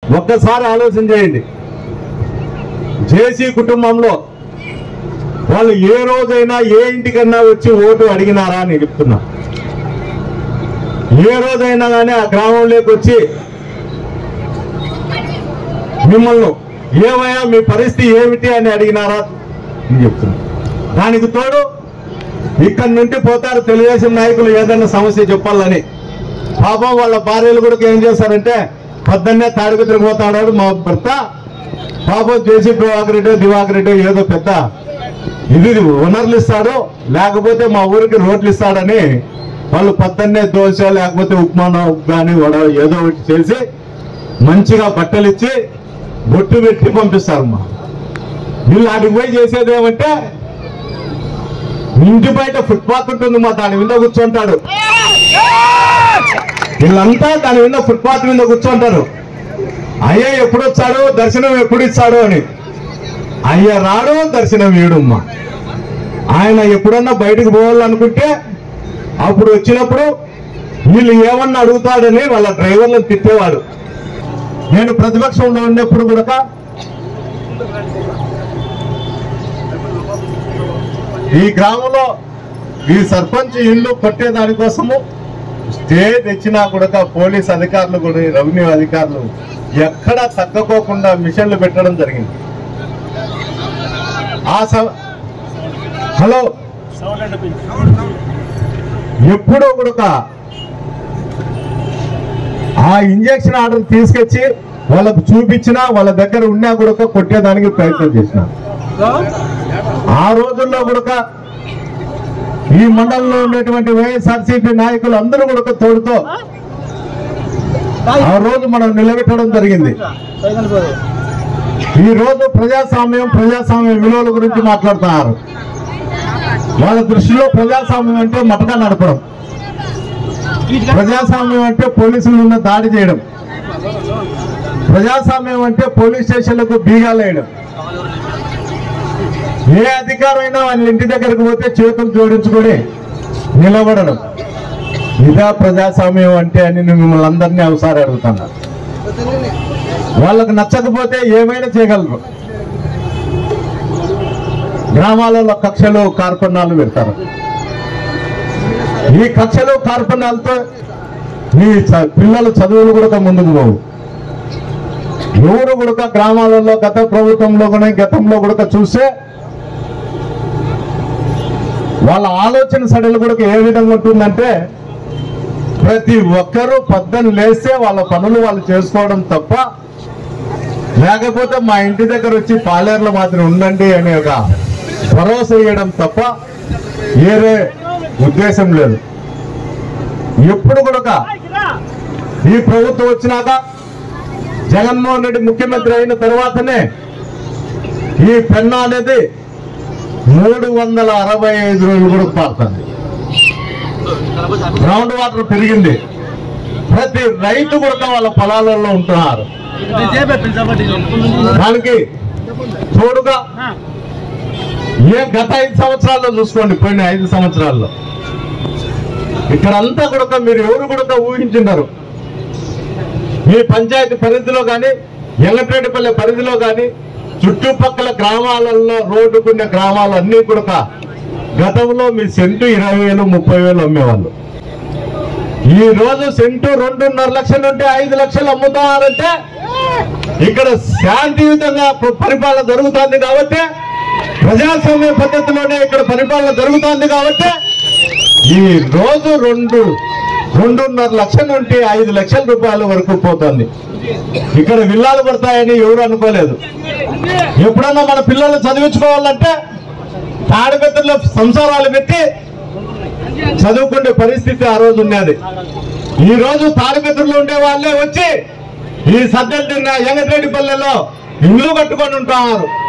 ఒక్కసారి ఆలోచన చేయండి జేసీ కుటుంబంలో వాళ్ళు ఏ రోజైనా ఏ ఇంటికన్నా వచ్చి ఓటు అడిగినారా అని చెప్తున్నా ఏ రోజైనా కానీ ఆ గ్రామంలోకి వచ్చి మిమ్మల్ని ఏమయ్యా మీ పరిస్థితి ఏమిటి అని అడిగినారా అని చెప్తున్నా దానికి తోడు ఇక్కడి నుండి పోతారు తెలుగుదేశం నాయకులు ఏదైనా సమస్య చెప్పాలని పాపం వాళ్ళ భార్యలు కూడా ఏం చేస్తారంటే పొద్దున్నే తాడిపత్రికి పోతాడు మా భర్త పాపం జేసీ ప్రభాకర్ రెడ్డి దివాకర్ రెడ్డి ఏదో పెద్ద ఇది ఓనర్లు ఇస్తాడు లేకపోతే మా ఊరికి రోడ్లు ఇస్తాడని వాళ్ళు పొద్దున్నే దోశ లేకపోతే ఉప్మానో కానీ వడ ఏదో ఒకటి చేసి మంచిగా బట్టలు ఇచ్చి బొట్టు పెట్టి పంపిస్తారమ్మా వీళ్ళు ఆడికి పోయి చేసేది ఏమంటే ఇంటి బయట ఫుట్పాత్ ఉంటుంది మా దాని మీద కూర్చుంటాడు వీళ్ళంతా దాని మీద ఫుట్పాత్ మీద కూర్చుంటారు అయ్య ఎప్పుడు వచ్చాడు దర్శనం ఎప్పుడు ఇస్తాడు అని అయ్య రాడు దర్శనం ఏడుమ్మా ఆయన ఎప్పుడన్నా బయటకు పోవాలనుకుంటే అప్పుడు వచ్చినప్పుడు వీళ్ళు ఏమన్నా అడుగుతాడని వాళ్ళ డ్రైవర్లను తిట్టేవాడు నేను ప్రతిపక్షంలో ఉన్నప్పుడు కూడా ఈ గ్రామంలో ఈ సర్పంచ్ ఇల్లు కొట్టే దానికోసము స్టే తెచ్చినా కూడా పోలీస్ అధికారులు కూడా రెవెన్యూ అధికారులు ఎక్కడ తగ్గకోకుండా మిషన్లు పెట్టడం జరిగింది ఆ స- హలో ఎప్పుడూ కూడా ఆ ఇంజక్షన్ ఆర్డర్ తీసుకొచ్చి వాళ్ళకు చూపించినా వాళ్ళ దగ్గర ఉన్నా కూడా కొట్టేదానికి ప్రయత్నం చేసిన ఆ రోజుల్లో కూడా ఈ మండలంలో ఉన్నటువంటి వైఎస్ఆర్సీపీ నాయకులు అందరూ కూడా తోడుతో ఆ రోజు మనం నిలబెట్టడం జరిగింది ఈ రోజు ప్రజాస్వామ్యం ప్రజాస్వామ్య విలువల గురించి మాట్లాడుతున్నారు వాళ్ళ దృష్టిలో ప్రజాస్వామ్యం అంటే మటగా నడపడం ప్రజాస్వామ్యం అంటే పోలీసుల మీద దాడి చేయడం ప్రజాస్వామ్యం అంటే పోలీస్ స్టేషన్లకు బీగాలు వేయడం ఏ అధికారైనా వాళ్ళ ఇంటి దగ్గరకు పోతే చేతులు జోడించుకొని నిలబడడం ఇదా ప్రజాస్వామ్యం అంటే అని నేను మిమ్మల్ని అందరినీ అవసరం అడుగుతున్నా వాళ్ళకు నచ్చకపోతే ఏమైనా చేయగలరు గ్రామాలలో కక్షలు కార్పణాలు పెడతారు ఈ కక్షలు కార్పణాలతో మీ చ- పిల్లల చదువులు కూడా ముందుకు పోవు ఎవరు కూడా గ్రామాలలో గత ప్రభుత్వంలో కూడా గతంలో కూడా చూస్తే వాళ్ళ ఆలోచన సడలు కూడా ఏ విధంగా ఉంటుందంటే ప్రతి ఒక్కరూ పద్దను లేస్తే వాళ్ళ పనులు వాళ్ళు చేసుకోవడం తప్ప లేకపోతే మా ఇంటి దగ్గర వచ్చి పాలేర్లు మాత్రం ఉండండి అనే ఒక భరోసా ఇవ్వడం తప్ప వేరే ఉద్దేశం లేదు ఎప్పుడు కూడా ఈ ప్రభుత్వం వచ్చినాక జగన్మోహన్ రెడ్డి ముఖ్యమంత్రి అయిన తర్వాతనే ఈ పెన్నా అనేది మూడు వందల అరవై ఐదు రోజులు కూడా పారుతుంది గ్రౌండ్ వాటర్ పెరిగింది ప్రతి రైతు కూడా వాళ్ళ పొలాలలో ఉంటున్నారు దానికి తోడుగా ఏ గత ఐదు సంవత్సరాల్లో చూసుకోండి పోయిన ఐదు సంవత్సరాల్లో ఇక్కడంతా కూడా మీరు ఎవరు కూడా ఊహించున్నారు మీ పంచాయతీ పరిధిలో కానీ ఎల్లపేటపల్లి పరిధిలో కానీ చుట్టుపక్కల గ్రామాలలో రోడ్డుకున్న గ్రామాలు అన్ని కూడా గతంలో మీ సెంటు ఇరవై వేలు ముప్పై వేలు అమ్మేవాళ్ళు ఈ రోజు సెంటు రెండున్నర లక్షలు ఉంటే ఐదు లక్షలు అమ్ముతున్నారంటే ఇక్కడ శాంతియుతంగా ప- పరిపాలన జరుగుతుంది కాబట్టి ప్రజాస్వామ్య పద్ధతిలోనే ఇక్కడ పరిపాలన జరుగుతుంది కాబట్టి ఈ రోజు రెండు రెండున్నర లక్షల నుండి ఐదు లక్షల రూపాయల వరకు పోతుంది ఇక్కడ విల్లాలు పడతాయని ఎవరు అనుకోలేదు ఎప్పుడన్నా మన పిల్లలు చదివించుకోవాలంటే తాడిపెత్తలో సంసారాలు పెట్టి చదువుకునే పరిస్థితి ఆ రోజు ఉన్నది ఈ రోజు తాడిపెత్తలో ఉండే వాళ్ళే వచ్చి ఈ సద్దెలు తిన్న ఎంగరెడ్డిపల్లెలో ఇల్లు కట్టుకొని ఉంటున్నారు